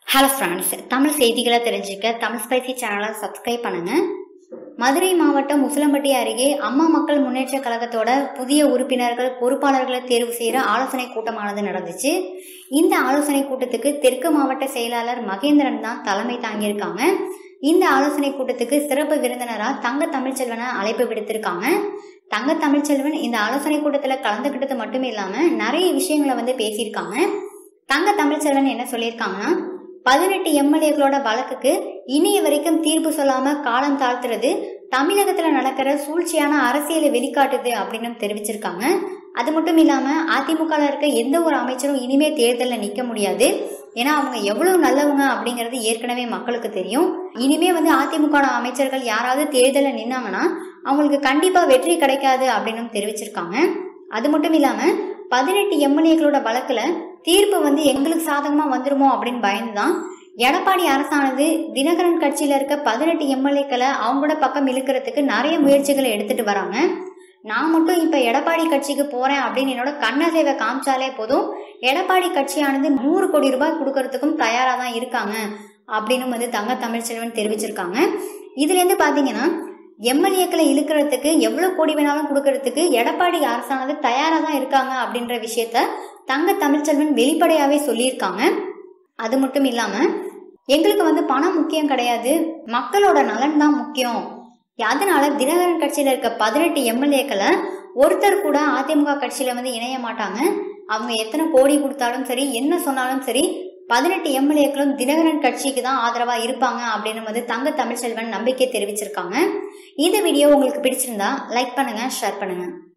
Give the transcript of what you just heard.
hello friends Tamil செய்திகளை தெரிஞ்சுக்க Tamil spicy சேனலை சப்ஸ்கிரைப் பண்ணுங்க மதுரை மாவட்டம் முசலம்பட்டி அருகே அம்மா மக்கள் முன்னேற்ற கழகத்தோட புதிய உறுப்பினர்கள் பொறுப்பாளர்களை தேர்வு செய்கிற ஆலோசனை கூட்டமானது நடந்துச்சு இந்த ஆலோசனை கூட்டத்துக்கு தெற்கு மாவட்ட செயலாளர் மகேந்திரன் தான் தலைமை தாங்கியிருக்காங்க இந்த ஆலோசனை கூட்டத்துக்கு சிறப்பு விருந்தினராக தங்க தமிழ்ச்செல்வனை அழைப்பு விடுத்திருக்காங்க தங்க தமிழ்ச்செல்வன் இந்த ஆலோசனை கூட்டத்தில் கலந்துக்கிட்டது மட்டும் இல்லாமல் நிறைய விஷயங்களை வந்து பேசியிருக்காங்க தங்க தமிழ்ச்செல்வன் என்ன சொல்லியிருக்காங்கன்னா பதினெட்டு எம்எல்ஏக்களோட வழக்குக்கு இனிய வரைக்கும் தீர்ப்பு சொல்லாம காலம் தாழ்த்துறது தமிழகத்துல நடக்கிற சூழ்ச்சியான அரசியலை வெளிக்காட்டுது அப்படின்னு தெரிவிச்சிருக்காங்க அது மட்டும் இல்லாம அதிமுக இருக்க எந்த ஒரு அமைச்சரும் இனிமே தேர்தலில் நிக்க முடியாது ஏன்னா அவங்க எவ்வளவு நல்லவங்க அப்படிங்கிறது ஏற்கனவே மக்களுக்கு தெரியும் இனிமே வந்து அதிமுக அமைச்சர்கள் யாராவது தேர்தலில் நின்னாங்கன்னா அவங்களுக்கு கண்டிப்பா வெற்றி கிடைக்காது அப்படின்னு தெரிவிச்சிருக்காங்க அது மட்டும் இல்லாம பதினெட்டு எம்எல்ஏக்களோட வழக்குல தீர்ப்பு வந்து எங்களுக்கு சாதகமா வந்துருமோ அப்படின்னு பயந்துதான் எடப்பாடி அரசானது தினகரன் கட்சியில இருக்க பதினெட்டு எம்எல்ஏக்களை அவங்களோட பக்கம் இழுக்கிறதுக்கு நிறைய முயற்சிகளை எடுத்துட்டு வராங்க நான் மட்டும் இப்ப எடப்பாடி கட்சிக்கு போறேன் அப்படின்னு என்னோட கண்ணசைவை காமிச்சாலே போதும் எடப்பாடி கட்சியானது நூறு கோடி ரூபாய் கொடுக்கறதுக்கும் தயாரா தான் இருக்காங்க அப்படின்னு வந்து தங்க தமிழ்ச்செல்வன் தெரிவிச்சிருக்காங்க இதுல இருந்து பாத்தீங்கன்னா எம்எல்ஏக்களை இழுக்கிறதுக்கு எவ்வளவு கோடி வேணாலும் கொடுக்கறதுக்கு எடப்பாடி அரசானது தயாரா தான் இருக்காங்க அப்படின்ற விஷயத்த தங்க தமிழ்ச்செல்வன் வெளிப்படையாவே சொல்லியிருக்காங்க அது மட்டும் இல்லாம எங்களுக்கு வந்து பணம் முக்கியம் கிடையாது மக்களோட நலன் தான் முக்கியம் அதனால தினகரன் கட்சியில இருக்க பதினெட்டு எம்எல்ஏக்களை ஒருத்தர் கூட அதிமுக கட்சியில வந்து இணைய மாட்டாங்க அவங்க எத்தனை கோடி கொடுத்தாலும் சரி என்ன சொன்னாலும் சரி பதினெட்டு எம்எல்ஏக்களும் தினகரன் கட்சிக்கு தான் ஆதரவா இருப்பாங்க அப்படின்னு வந்து தங்க தமிழ்ச்செல்வன் நம்பிக்கை தெரிவிச்சிருக்காங்க இந்த வீடியோ உங்களுக்கு பிடிச்சிருந்தா லைக் பண்ணுங்க ஷேர் பண்ணுங்க